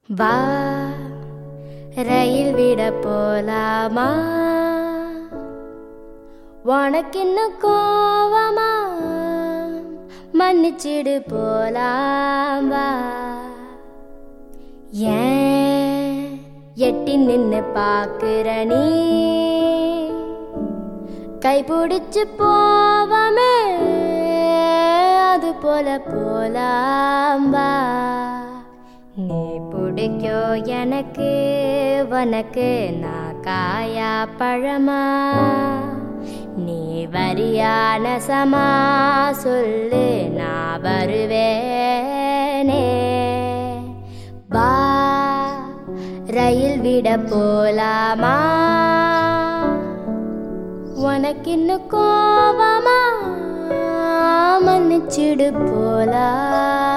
வா ரயில் விட போலாமா உனக்கு இன்னும் கோவமா மன்னிச்சிடு போலாம் வா ஏன் எட்டி நின்னு பாக்குற நீ கைப்பிடிச்சு போவமே அது போல போலாம் வா நீ பிடிக்கோ எனக்கு உனக்கு நான் காயா பழமா நீ வரியான சமா சொல்லு நான் வருவேனே வா ரயில் விட போலாமா உனக்கு இன்னும் கோவமா மன்னிச்சிடு போலாம்